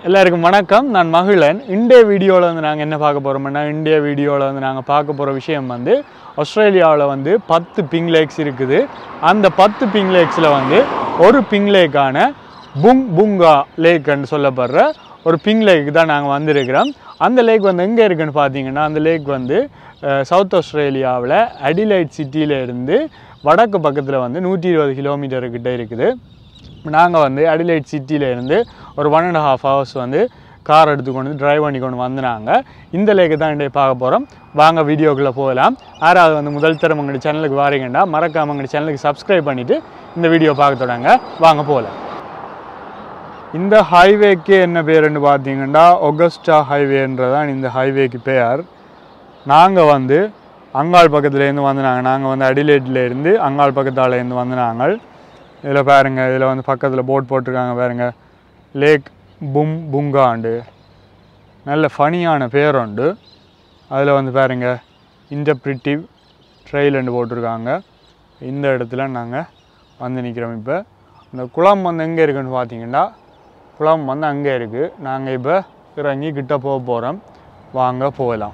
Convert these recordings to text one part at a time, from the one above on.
எல்லாருக்கும் வணக்கம் நான் மகிழன் இந்திய வீடியோவில் வந்து நாங்கள் என்ன பார்க்க போகிறோம்னா இந்திய வீடியோவில் வந்து நாங்கள் பார்க்க போகிற விஷயம் வந்து ஆஸ்திரேலியாவில் வந்து பத்து பிங் லேக்ஸ் இருக்குது அந்த பத்து பிங் லேக்ஸில் வந்து ஒரு பிங் லேக்கான புங் புங்கா லேக்குன்னு சொல்லப்படுற ஒரு பிங் லேக்கு தான் நாங்கள் வந்திருக்கிறோம் அந்த லேக் வந்து எங்கே இருக்குன்னு பார்த்தீங்கன்னா அந்த லேக் வந்து அஹ், சவுத் ஆஸ்திரேலியாவில் அடிலைட் சிட்டியில இருந்து வடக்கு பக்கத்தில் வந்து நூற்றி இருபது கிலோமீட்டர் கிட்ட இருக்குது நாங்கள் வந்து அடிலைட் சிட்டியில இருந்து ஒரு ஒன் அண்ட் ஹாஃப் ஹவர்ஸ் வந்து கார் எடுத்துக்கொண்டு டிரைவ் பண்ணி கொண்டு வந்தாங்க இந்த லேக்கு தான் இன்றைய பார்க்க போகிறோம் வாங்க வீடியோக்குள்ளே போகலாம் யாராவது வந்து முதல் தரம் உங்களுடைய சேனலுக்கு வாரீங்கன்னா மறக்காம உங்களுடைய சேனலுக்கு சப்ஸ்கிரைப் பண்ணிவிட்டு இந்த வீடியோ பார்க்க தொடங்க வாங்க போகலாம் இந்த ஹைவேக்கு என்ன பேருன்னு பார்த்தீங்கன்னா ஒகஸ்டா ஹைவேன்றதான் இந்த ஹைவேக்கு பெயர் நாங்கள் வந்து அங்காள் பக்கத்துலேருந்து வந்தாங்க நாங்கள் வந்து அடிலேட்டில் இருந்து அங்காள் பக்கத்தாலேருந்து வந்தாங்க இதில் பாருங்க இதில் வந்து பக்கத்தில் போட் போட்டிருக்காங்க பாருங்க லேக் பும் புங்காண்டு நல்ல ஃபனியான பேர் உண்டு அதில் வந்து பாருங்க இன்டர்பிரிட்டிவ் ட்ரெயில்னு போட்டிருக்காங்க இந்த இடத்துல நாங்கள் வந்து நிற்கிறோம் இப்போ இந்த குளம் வந்து எங்கே இருக்குன்னு பார்த்தீங்கன்னா குளம் வந்து அங்கே இருக்குது நாங்கள் இப்போ இறங்கி கிட்ட போக போகிறோம் வாங்க போகலாம்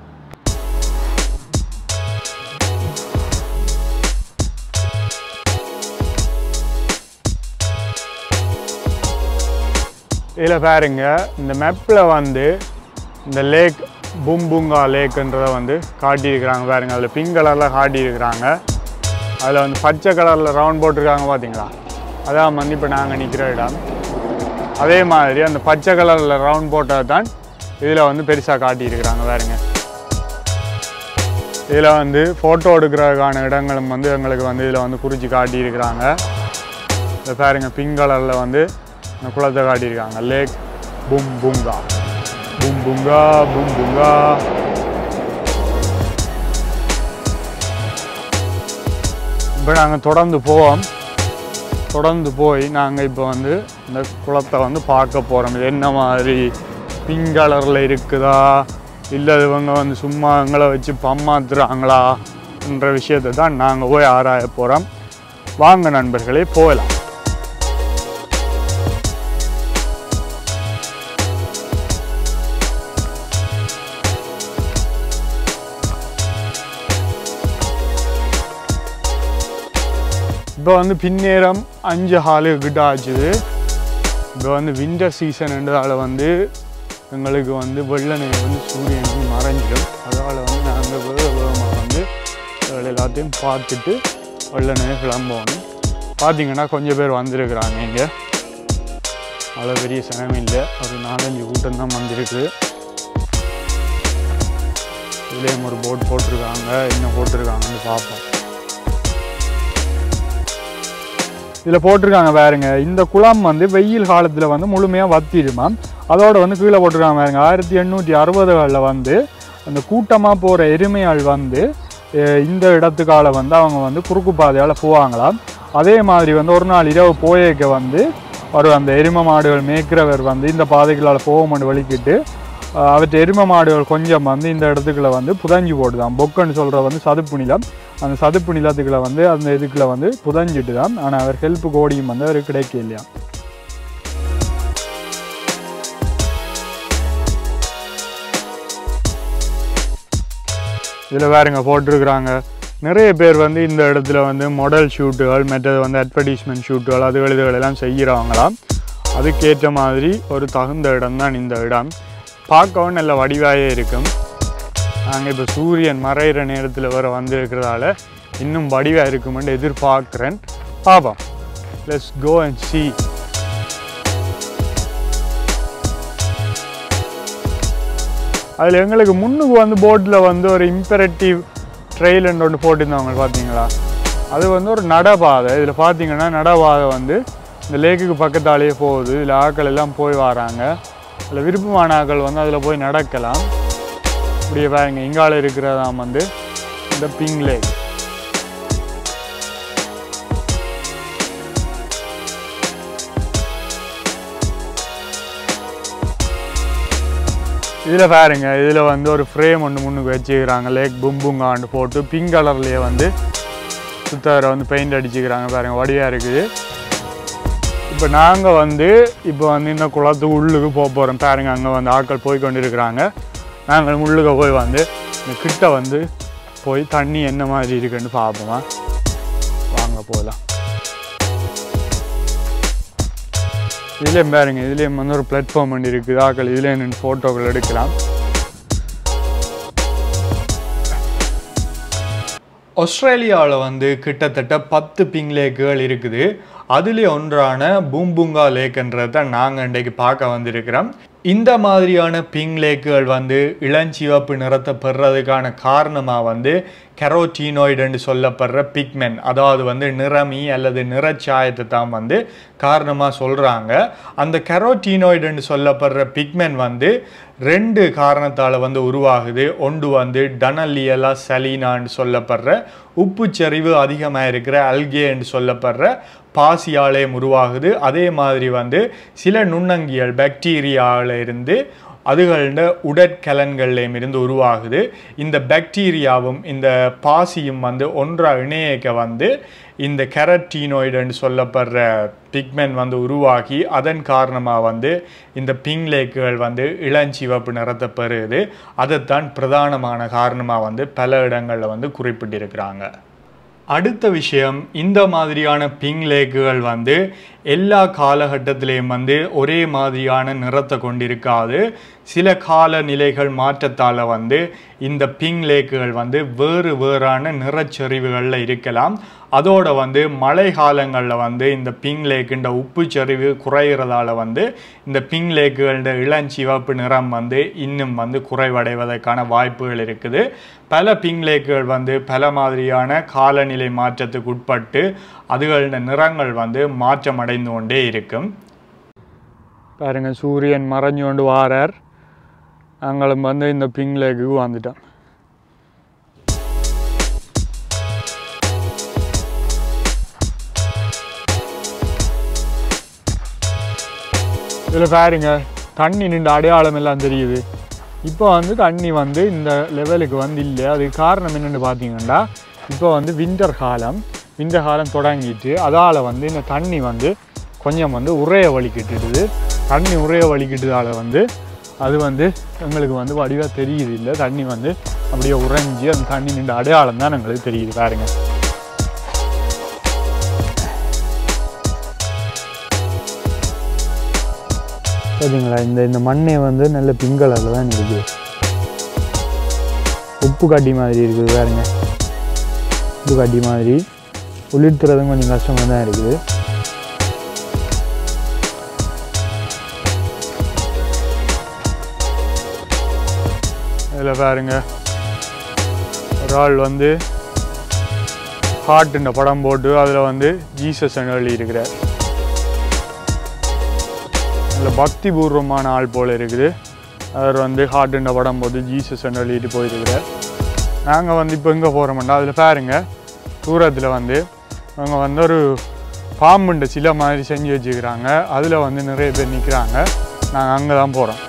இதில் பாருங்க இந்த மேப்பில் வந்து இந்த லேக் பூம்புங்கா லேக்குன்றதை வந்து காட்டியிருக்கிறாங்க பாருங்க அதில் பிங்க் கலரில் காட்டியிருக்கிறாங்க அதில் வந்து பச்சை கலரில் ரவுண்ட் போட்டிருக்காங்க பார்த்தீங்களா அதான் வந்து இப்போ நாங்கள் நிற்கிற இடம் அதே மாதிரி அந்த பச்சை கலரில் ரவுண்ட் போட்டது தான் இதில் வந்து பெருசாக காட்டியிருக்கிறாங்க பாருங்க இதில் வந்து ஃபோட்டோ எடுக்கிறதுக்கான இடங்களும் வந்து எங்களுக்கு வந்து இதில் வந்து குறித்து காட்டியிருக்கிறாங்க இதை பாருங்க பிங்க் கலரில் வந்து இந்த குளத்தை காட்டியிருக்காங்க லேக் பும் புங்கா பும் புங்கா பும் புங்கா இப்போ நாங்கள் தொடர்ந்து போவோம் தொடர்ந்து போய் நாங்கள் இப்போ வந்து இந்த குளத்தை வந்து பார்க்க போகிறோம் இது என்ன மாதிரி பிங்க் கலரில் இருக்குதா இல்லை இவங்க வந்து சும்மா எங்களை வச்சு பம்மாத்துறாங்களா என்ற விஷயத்தை தான் நாங்கள் போய் ஆராய போகிறோம் வாங்க நண்பர்களே போகலாம் இப்போ வந்து பின்னேரம் அஞ்சு ஹாலு கிட்ட ஆச்சுது இப்போ வந்து விண்டர் சீசன்ன்றதால வந்து எங்களுக்கு வந்து வெள்ள நீர் வந்து சூரியன் மறைஞ்சிடும் அதனால் வந்து நாங்கள் வேக வேகமாக வந்து அதுல எல்லாத்தையும் பார்த்துட்டு வெள்ள நீர் கிளம்பணும் பார்த்தீங்கன்னா கொஞ்சம் பேர் வந்திருக்கிறாங்க இங்கே அவ்வளோ பெரிய சனம் இல்லை ஒரு நாலஞ்சு கூட்டம் தான் வந்திருக்கு இதுலேயும் ஒரு போட் போட்டிருக்காங்க என்ன போட்டிருக்காங்கன்னு பார்ப்போம் இதில் போட்டிருக்காங்க பாருங்க இந்த குளம் வந்து வெயில் காலத்தில் வந்து முழுமையாக வத்திடுமா அதோட வந்து கீழே போட்டிருக்காங்க பாருங்க ஆயிரத்தி எண்ணூற்றி அறுபதுகளில் வந்து அந்த கூட்டமாக போகிற எருமையாள் வந்து அஹ், இந்த இடத்துக்கால வந்து அவங்க வந்து குறுக்கு பாதையால் போவாங்களாம் அதே மாதிரி வந்து ஒரு நாள் இரவு போயேக்க வந்து ஒரு அந்த எருமை மாடுகள் மேய்க்கிறவர் வந்து இந்த பாதைகளால் போகும்னு வலிக்கிட்டு அஹ், அவற்றை எருமை மாடுகள் கொஞ்சம் வந்து இந்த இடத்துக்குள்ள வந்து புதஞ்சு போட்டுதான் பொக்குன்னு சொல்கிற வந்து சதுப்பு நிலம் அந்த சதுப்பு நிலத்துக்குள்ள வந்து அந்த இதுக்குள்ள வந்து புதஞ்சிட்டு தான் ஆனால் அவர் ஹெல்ப் கோடியும் வந்து அவர் கிடைக்க இல்லையா இதில் வேறுங்க போட்டிருக்கிறாங்க நிறைய பேர் வந்து இந்த இடத்துல வந்து மாடல் ஷூட்டுகள் மற்றது வந்து அட்வர்டைஸ்மெண்ட் ஷூட்டுகள் அதுகள் இதுகள் எல்லாம் செய்கிறாங்களாம் அதுக்கேற்ற மாதிரி ஒரு தகுந்த இடம் தான் இந்த இடம் பார்க்கவும் நல்ல வடிவாயே இருக்கும் நாங்கள் இப்போ சூரியன் மறையிற நேரத்தில் வர வந்திருக்கிறதால இன்னும் வடிவாக இருக்குமென்று எதிர்பார்க்குறேன் பார்ப்போம் லெட்ஸ் கோ அண்ட் see அதில் எங்களுக்கு முன்னுக்கு வந்து போட்டில் வந்து ஒரு இம்பரேட்டிவ் ட்ரெயில்னு ஒன்று போட்டிருந்தவங்க பார்த்தீங்களா அது வந்து ஒரு நடைபாதை இதில் பார்த்தீங்கன்னா நடைபாதை வந்து இந்த லேக்குக்கு பக்கத்தாலேயே போகுது இதில் ஆட்கள் எல்லாம் போய் வராங்க அதில் விருப்பமான ஆட்கள் வந்து அதில் போய் நடக்கலாம் இப்படியே பாருங்க இங்கால இருக்கிறதாம் வந்து இந்த பிங் லேக் இதில் பாருங்க இதில் வந்து ஒரு ஃப்ரேம் ஒன்று முன்னுக்கு வச்சுக்கிறாங்க லேக் பும்புங்காண்டு போட்டு பிங்க் கலர்லேயே வந்து சுத்தரை வந்து பெயிண்ட் அடிச்சுக்கிறாங்க பாருங்க வடிவாக இருக்குது இப்போ நாங்கள் வந்து இப்போ வந்து இந்த குளத்துக்கு உள்ளுக்கு போக போகிறோம் பாருங்க அங்கே வந்து ஆட்கள் போய் கொண்டு இருக்கிறாங்க நாங்கள் உள்ளுக்கு போய் வந்து இந்த கிட்ட வந்து போய் தண்ணி என்ன மாதிரி இருக்குன்னு பார்ப்போமா வாங்க போகலாம் இதுலேயும் பாருங்க இதுலேயும் வந்து ஒரு பிளாட்ஃபார்ம் ஒன்று இருக்குது ஆக்கள் இதுலேயும் நின்று ஃபோட்டோக்கள் எடுக்கலாம் ஆஸ்திரேலியாவில் வந்து கிட்டத்தட்ட பத்து பிங் லேக்குகள் இருக்குது அதுல ஒன்றான பூம்புங்கா லேக்ன்றதை நாங்கள் இன்றைக்கு பார்க்க வந்திருக்கிறோம் இந்த மாதிரியான பிங் லேக்குகள் வந்து இளஞ்சிவப்பு நிறத்தை பெறுறதுக்கான காரணமாக வந்து கெரோட்டீனாய்டுன்னு சொல்லப்படுற பிக்மென் அதாவது வந்து நிறமி அல்லது நிறச்சாயத்தை தான் வந்து காரணமாக சொல்கிறாங்க அந்த கெரோட்டீனாய்டுன்னு சொல்லப்படுற பிக்மென் வந்து ரெண்டு காரணத்தால் வந்து உருவாகுது ஒன்று வந்து டனலியலா சலீனான்னு சொல்லப்படுற உப்புச்சரிவு அதிகமாக இருக்கிற அல்கேன்னு சொல்லப்படுற பாசியாலேயும் உருவாகுது அதே மாதிரி வந்து சில நுண்ணங்கியல் பாக்டீரியாவில் இருந்து அதுகளோட உடற்கலன்கள்லையும் இருந்து உருவாகுது இந்த பாக்டீரியாவும் இந்த பாசியும் வந்து ஒன்றா இணையக்க வந்து இந்த கெரட்டீனோய்டுன்னு சொல்லப்படுற பிக்மென் வந்து உருவாகி அதன் காரணமாக வந்து இந்த பிங் லேக்குகள் வந்து இளஞ்சிவப்பு நிறத்தை பெறுது அதைத்தான் பிரதானமான காரணமாக வந்து பல இடங்களில் வந்து குறிப்பிட்டிருக்கிறாங்க அடுத்த விஷயம் இந்த மாதிரியான பிங் லேக்குகள் வந்து எல்லா காலகட்டத்திலையும் வந்து ஒரே மாதிரியான நிறத்தை கொண்டிருக்காது சில காலநிலைகள் மாற்றத்தால் வந்து இந்த பிங் லேக்குகள் வந்து வேறு வேறான நிறச்சரிவுகளில் இருக்கலாம் அதோட வந்து மழை காலங்களில் வந்து இந்த பிங் லேக்குன்ற உப்பு சரிவு குறைகிறதால வந்து இந்த பிங் லேக்குகளோட இளஞ்சிவப்பு நிறம் வந்து இன்னும் வந்து குறைவடைவதற்கான வாய்ப்புகள் இருக்குது பல பிங் லேக்குகள் வந்து பல மாதிரியான காலநிலை மாற்றத்துக்கு உட்பட்டு அதுகளோட நிறங்கள் வந்து மாற்றம் அடைந்து கொண்டே இருக்கும் பாருங்க சூரியன் மறைஞ்சு கொண்டு வாரார் நாங்களும் வந்து இந்த பிங் லேக்குக்கு வந்துட்டோம் இதில் பாருங்க தண்ணி நின்று அடையாளம் எல்லாம் தெரியுது இப்போ வந்து தண்ணி வந்து இந்த லெவலுக்கு வந்து இல்லை அதுக்கு காரணம் என்னென்னு பார்த்தீங்கன்னா இப்போ வந்து விண்டர் காலம் விண்டர் காலம் தொடங்கிட்டு அதால் வந்து இந்த தண்ணி வந்து கொஞ்சம் வந்து உரைய வலிக்கிட்டுடுது தண்ணி உரைய வலிக்கிட்டதால வந்து அது வந்து எங்களுக்கு வந்து வடிவாக தெரியுது இல்லை தண்ணி வந்து அப்படியே உறைஞ்சி அந்த தண்ணி நின்று அடையாளம் தான் எங்களுக்கு தெரியுது பாருங்க சரிங்களா இந்த இந்த மண்ணே வந்து நல்ல பிங்க் கலரில் தான் இருக்குது உப்பு கட்டி மாதிரி இருக்குது பாருங்க உப்பு கட்டி மாதிரி உளிர்த்துறதும் கொஞ்சம் கஷ்டமாக தான் இருக்குது இதில் பாருங்க ஒரு ஆள் வந்து ஹார்ட்டுன்ற படம் போட்டு அதில் வந்து ஜீசஸ் எழுதி இருக்கிறார் அதில் பக்தி பூர்வமான ஆள் போல் இருக்குது அவர் வந்து ஹார்ட்டுன்ற படம் போட்டு ஜீசஸ் எழுதிட்டு போயிருக்கிறார் நாங்கள் வந்து இப்போ எங்கே போகிறோம்னா அதில் பாருங்க தூரத்தில் வந்து அவங்க வந்து ஒரு பாம்புண்ட சிலை மாதிரி செஞ்சு வச்சுக்கிறாங்க அதில் வந்து நிறைய பேர் நிற்கிறாங்க நாங்கள் அங்கே தான் போகிறோம்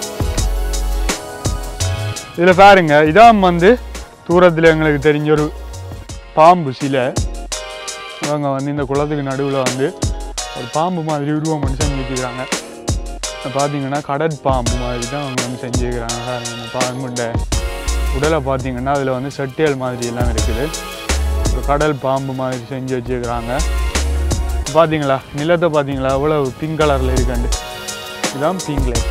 இதில் பாருங்க இதான் வந்து தூரத்தில் எங்களுக்கு தெரிஞ்ச ஒரு பாம்பு சிலை அவங்க வந்து இந்த குளத்துக்கு நடுவில் வந்து ஒரு பாம்பு மாதிரி உருவம் பண்ணி செஞ்சு வச்சுக்கிறாங்க பார்த்தீங்கன்னா கடற்பாம்பு மாதிரி தான் அவங்க வந்து செஞ்சுக்கிறாங்க பாருங்க இந்த பாம்புண்ட உடலை பார்த்தீங்கன்னா அதில் வந்து செட்டியல் மாதிரி எல்லாம் இருக்குது ஒரு கடல் பாம்பு மாதிரி செஞ்சு வச்சுக்கிறாங்க பார்த்தீங்களா நிலத்தை பார்த்தீங்களா எவ்வளோ பிங்க் கலரில் இருக்காண்டு இதுதான் பிங்க் லைட்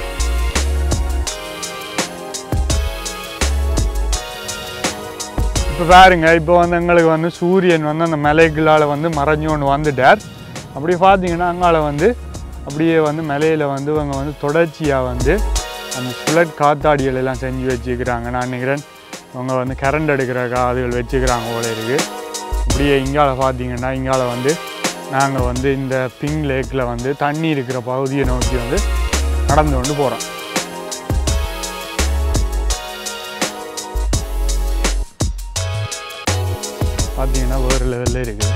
இப்போ பாருங்க இப்போ வந்து எங்களுக்கு வந்து சூரியன் வந்து அந்த மலைகளால் வந்து மறைஞ்சு கொண்டு வந்துட்டார் அப்படி பார்த்தீங்கன்னா அங்கால வந்து அப்படியே வந்து மலையில் வந்து இவங்க வந்து தொடர்ச்சியாக வந்து அந்த சுழற் காத்தாடிகள் எல்லாம் செஞ்சு வச்சுக்கிறாங்க நான் நினைக்கிறேன் அவங்க வந்து கரண்ட் எடுக்கிற காதுகள் வச்சுக்கிறாங்க போல இருக்குது அப்படியே இங்கால பார்த்தீங்கன்னா இங்கால வந்து நாங்கள் வந்து இந்த பிங் லேக்கில் வந்து தண்ணி இருக்கிற பகுதியை நோக்கி வந்து நடந்து கொண்டு போகிறோம் பார்த்தீங்கன்னா வேறு லெவலில் இருக்குது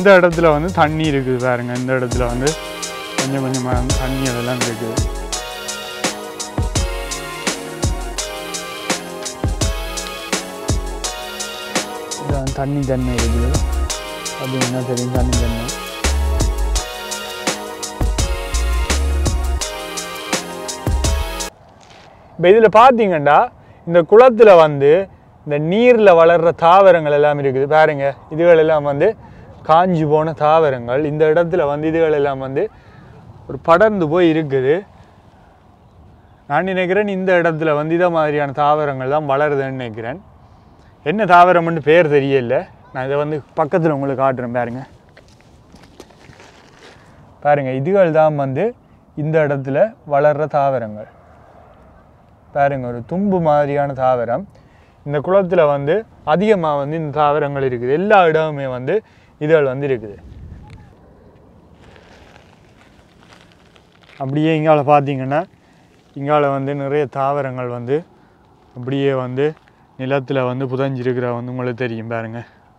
இந்த இடத்துல வந்து தண்ணி இருக்குது பாருங்க இந்த இடத்துல வந்து கொஞ்சம் கொஞ்சமாக வந்து தண்ணி அதெல்லாம் இருக்குது இது வந்து தண்ணி தன்மை இருக்குது அப்படின்னா தெரியும் தண்ணி தன்மை இப்போ இதில் பார்த்தீங்கன்னா இந்த குளத்தில் வந்து இந்த நீரில் வளர்கிற தாவரங்கள் எல்லாம் இருக்குது பாருங்க இதுகள் எல்லாம் வந்து காஞ்சி போன தாவரங்கள் இந்த இடத்துல வந்து இதுகள் எல்லாம் வந்து ஒரு படர்ந்து போய் இருக்குது நான் நினைக்கிறேன் இந்த இடத்துல வந்து இதை மாதிரியான தாவரங்கள் தான் வளருதுன்னு நினைக்கிறேன் என்ன தாவரம்னு பேர் தெரியல நான் இதை வந்து பக்கத்தில் உங்களுக்கு காட்டுறேன் பாருங்க பாருங்க இதுகள் தான் வந்து இந்த இடத்துல வளர்ற தாவரங்கள் பாருங்க ஒரு தும்பு மாதிரியான தாவரம் இந்த குளத்தில் வந்து அதிகமாக வந்து இந்த தாவரங்கள் இருக்குது எல்லா இடமுமே வந்து இதுகள் வந்து இருக்குது அப்படியே இங்கால பார்த்தீங்கன்னா இங்கால வந்து நிறைய தாவரங்கள் வந்து அப்படியே வந்து நிலத்தில் வந்து புதஞ்சிருக்கிற வந்து உங்களுக்கு தெரியும் பாருங்க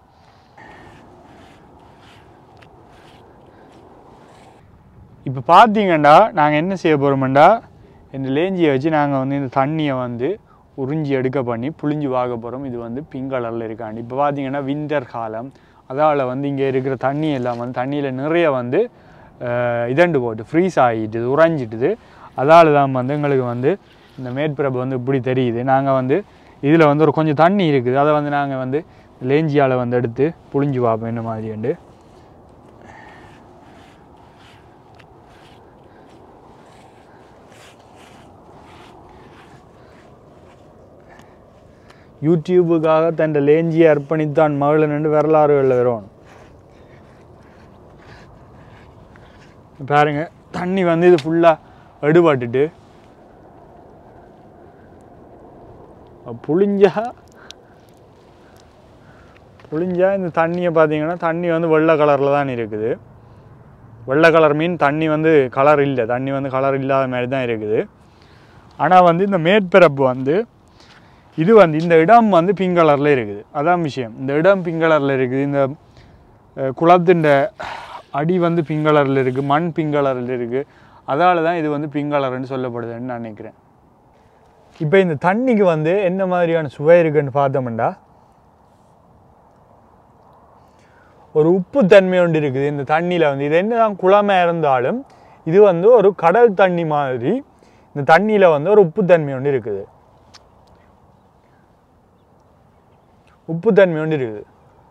இப்போ பார்த்தீங்கன்னா நாங்கள் என்ன செய்ய போகிறோம்டா இந்த லேஞ்சியை வச்சு நாங்கள் வந்து இந்த தண்ணியை வந்து உறிஞ்சி எடுக்க பண்ணி புளிஞ்சு வாங்க போகிறோம் இது வந்து பிங்க் கலரில் இருக்காண்டி இப்போ பார்த்தீங்கன்னா வின்டர் காலம் அதால் வந்து இங்கே இருக்கிற தண்ணி எல்லாம் வந்து தண்ணியில் நிறைய வந்து அஹ், இதண்டு போட்டு ஃப்ரீஸ் ஆகிட்டுது உறைஞ்சிட்டுது அதால் தான் வந்து எங்களுக்கு வந்து இந்த மேற்பரப்பு வந்து இப்படி தெரியுது நாங்கள் வந்து இதில் வந்து ஒரு கொஞ்சம் தண்ணி இருக்குது அதை வந்து நாங்கள் வந்து லேஞ்சியால் வந்து எடுத்து புளிஞ்சு பார்ப்போம் என்ன மாதிரிண்டு யூடியூபுக்காக தன் லேஞ்சியை அர்ப்பணித்தான் மகளன் என்று வரலாறுகளில் வரும் பாருங்க தண்ணி வந்து இது ஃபுல்லாக எடுபட்டுட்டு புளிஞ்சா புளிஞ்சா இந்த தண்ணியை பார்த்தீங்கன்னா தண்ணி வந்து வெள்ளை கலரில் தான் இருக்குது வெள்ளை கலர் மீன் தண்ணி வந்து கலர் இல்லை தண்ணி வந்து கலர் இல்லாத மாதிரி தான் இருக்குது ஆனால் வந்து இந்த மேற்பரப்பு வந்து இது வந்து இந்த இடம் வந்து பிங்க் கலரில் இருக்குது அதான் விஷயம் இந்த இடம் பிங்க் கலரில் இருக்குது இந்த அஹ், குளத்தின் அடி வந்து பிங்க் கலரில் இருக்குது மண் பிங்க் கலரில் இருக்குது அதால தான் இது வந்து பிங்க் கலர்னு சொல்லப்படுதுன்னு நான் நினைக்கிறேன் இப்போ இந்த தண்ணிக்கு வந்து என்ன மாதிரியான சுவை இருக்குன்னு பார்த்தோம்டா ஒரு உப்பு தன்மை ஒன்று இருக்குது இந்த தண்ணியில் வந்து இது என்னதான் குளமாக இருந்தாலும் இது வந்து ஒரு கடல் தண்ணி மாதிரி இந்த தண்ணியில் வந்து ஒரு உப்பு தன்மை ஒன்று இருக்குது உப்பு தன்மை ஒன்று இருக்குது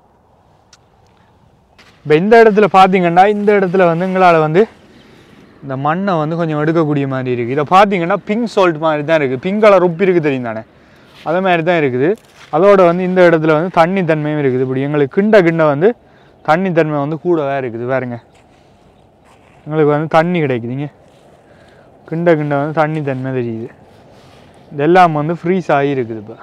இப்போ இந்த இடத்துல பார்த்தீங்கன்னா இந்த இடத்துல வந்து எங்களால் வந்து இந்த மண்ணை வந்து கொஞ்சம் எடுக்கக்கூடிய மாதிரி இருக்குது இதை பார்த்தீங்கன்னா பிங்க் சால்ட் மாதிரி தான் இருக்குது பிங்க் கலர் உப்பு இருக்குது தெரியும் தானே அதே மாதிரி தான் இருக்குது அதோட வந்து இந்த இடத்துல வந்து தண்ணி தன்மையும் இருக்குது இப்படி எங்களுக்கு கிண்ட கிண்ட வந்து தண்ணி தன்மை வந்து கூடவே இருக்குது பாருங்க எங்களுக்கு வந்து தண்ணி கிடைக்குதுங்க கிண்ட கிண்ட வந்து தண்ணி தன்மை தெரியுது இதெல்லாம் வந்து ஃப்ரீஸ் ஆகி இருக்குது இப்போ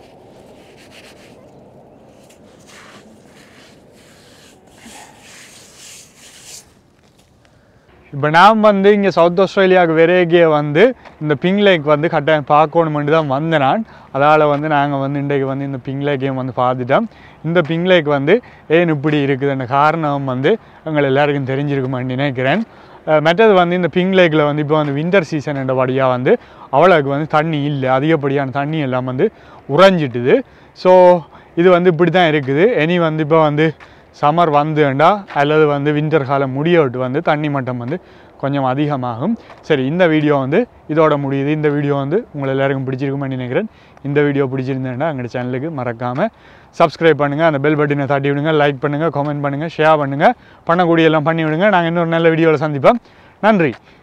இப்போ நான் வந்து இங்கே சவுத் ஆஸ்திரேலியாவுக்கு விரைகிய வந்து இந்த பிங் லேக் வந்து கட்டாயம் பார்க்கணுமெண்டு தான் வந்தேன் நான் அதால் வந்து நாங்கள் வந்து இன்றைக்கு வந்து இந்த பிங் லேக்கையும் வந்து பார்த்துட்டோம் இந்த பிங் லேக் வந்து ஏன் இப்படி இருக்குதுன்ற காரணம் வந்து எங்கள் எல்லாருக்கும் தெரிஞ்சிருக்குமான்னு நினைக்கிறேன் அஹ் மற்றது வந்து இந்த பிங் லேக்கில் வந்து இப்போ வந்து வின்டர் சீசன் என்றபடியாக வந்து அவ்வளோக்கு வந்து தண்ணி இல்லை அதிகப்படியான தண்ணி எல்லாம் வந்து உறைஞ்சிட்டுது ஸோ இது வந்து இப்படி தான் இருக்குது இனி வந்து இப்போ வந்து சம்மர் வந்துண்டா அல்லது வந்து வின்டர் காலம் முடிய விட்டு வந்து தண்ணி மட்டம் வந்து கொஞ்சம் அதிகமாகும் சரி இந்த வீடியோ வந்து இதோட முடியுது இந்த வீடியோ வந்து உங்களை எல்லாருக்கும் பிடிச்சிருக்குமென்னு நினைக்கிறேன் இந்த வீடியோ பிடிச்சிருந்தேன்னா எங்கள் சேனலுக்கு மறக்காமல் சப்ஸ்கிரைப் பண்ணுங்கள் அந்த பெல் பட்டனை தட்டி விடுங்க லைக் பண்ணுங்கள் கமெண்ட் பண்ணுங்கள் ஷேர் பண்ணுங்கள் பண்ணக்கூடிய எல்லாம் பண்ணி விடுங்க நாங்கள் இன்னொரு நல்ல வீடியோவில் சந்திப்போம் நன்றி